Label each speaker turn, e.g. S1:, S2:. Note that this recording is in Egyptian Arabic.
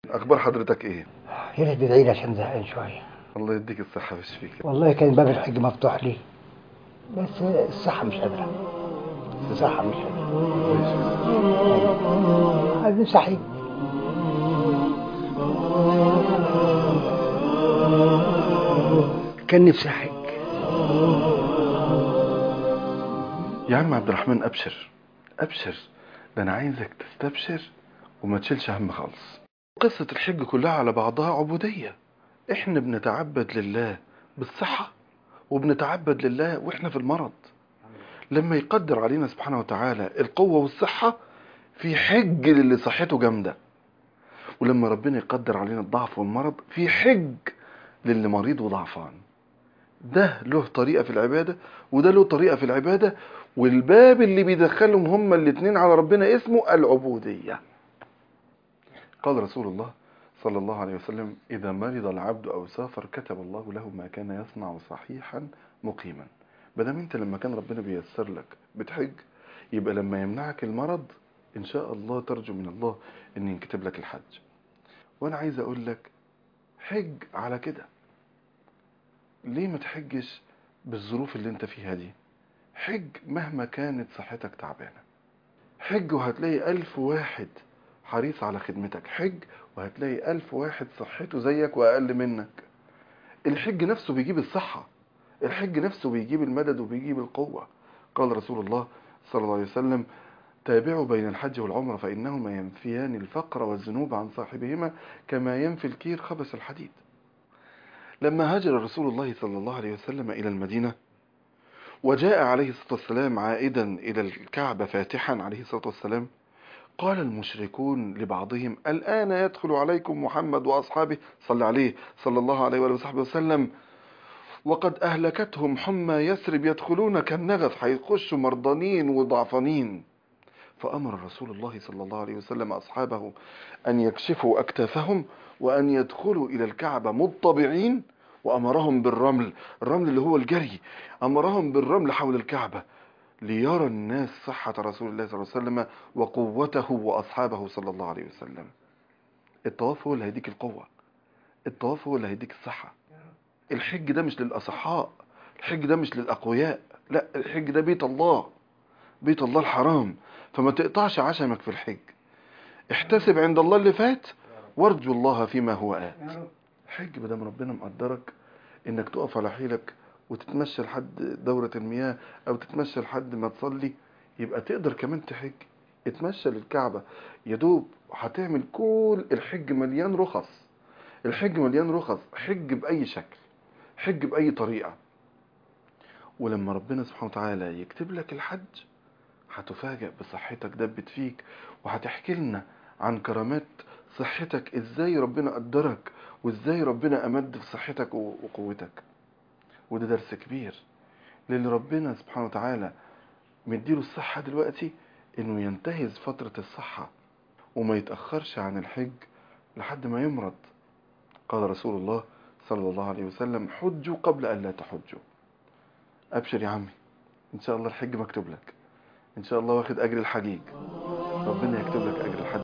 S1: اخبار حضرتك ايه
S2: يا ريت تدعي لي عشان زهقان شويه
S1: الله يديك الصحه ويشفيك
S2: والله كان باب الحج مفتوح لي بس الصحه مش قادره الصحه مش قادره عايزين صحيح كان نفسي احج
S1: يا عم عبد الرحمن ابشر ابشر ده انا عايزك تستبشر وما تشيلش هم خالص قصة الحج كلها على بعضها عبودية احنا بنتعبد لله بالصحة وبنتعبد لله واحنا في المرض لما يقدر علينا سبحانه وتعالى القوة والصحة في حج للي صحته جامدة ولما ربنا يقدر علينا الضعف والمرض في حج للي مريض وضعفان ده له طريقة في العبادة وده له طريقة في العبادة والباب اللي بيدخلهم هما الاتنين على ربنا اسمه العبودية قال رسول الله صلى الله عليه وسلم إذا مرض العبد أو سافر كتب الله له ما كان يصنع صحيحا مقيما بدل انت لما كان ربنا بيسر لك بتحج يبقى لما يمنعك المرض إن شاء الله ترجو من الله أن ينكتب لك الحج وأنا عايز أقول لك حج على كده ليه ما تحجش بالظروف اللي انت فيها دي حج مهما كانت صحتك تعبانة حج وهتلاقي ألف واحد حريص على خدمتك حج وهتلاقي ألف واحد صحته زيك وأقل منك الحج نفسه بيجيب الصحة الحج نفسه بيجيب المدد وبيجيب القوة قال رسول الله صلى الله عليه وسلم تابعوا بين الحج والعمرة فإنهما ينفيان الفقر والذنوب عن صاحبهما كما ينفي الكير خبث الحديد لما هاجر رسول الله صلى الله عليه وسلم إلى المدينة وجاء عليه الصلاة والسلام عائدا إلى الكعبة فاتحا عليه الصلاة والسلام قال المشركون لبعضهم الآن يدخل عليكم محمد وأصحابه صلى عليه صلى الله عليه وآله وصحبه وسلم وقد أهلكتهم حمى يثرب يدخلون كالنغف هيخشوا مرضانين وضعفانين فأمر رسول الله صلى الله عليه وسلم أصحابه أن يكشفوا أكتافهم وأن يدخلوا إلى الكعبة مطبعين وأمرهم بالرمل الرمل اللي هو الجري أمرهم بالرمل حول الكعبة ليرى الناس صحة رسول الله صلى الله عليه وسلم وقوته وأصحابه صلى الله عليه وسلم الطواف هو اللي هيديك القوة الطواف هو اللي هيديك الصحة الحج ده مش للأصحاء الحج ده مش للأقوياء لا الحج ده بيت الله بيت الله الحرام فما تقطعش عشمك في الحج احتسب عند الله اللي فات وارجو الله فيما هو آت حج بدل ربنا مقدرك انك تقف على حيلك وتتمشى لحد دورة المياه او تتمشى لحد ما تصلي يبقى تقدر كمان تحج اتمشى للكعبة يا دوب هتعمل كل الحج مليان رخص الحج مليان رخص حج بأي شكل حج بأي طريقة ولما ربنا سبحانه وتعالى يكتب لك الحج هتفاجأ بصحتك دبت فيك وهتحكي لنا عن كرامات صحتك ازاي ربنا قدرك وازاي ربنا امد في صحتك وقوتك وده درس كبير للي ربنا سبحانه وتعالى مديله الصحة دلوقتي انه ينتهز فترة الصحة وما يتأخرش عن الحج لحد ما يمرض قال رسول الله صلى الله عليه وسلم حجوا قبل أن لا تحجوا أبشر يا عمي إن شاء الله الحج مكتوب لك إن شاء الله واخد أجر الحجيج ربنا يكتب لك أجر الحج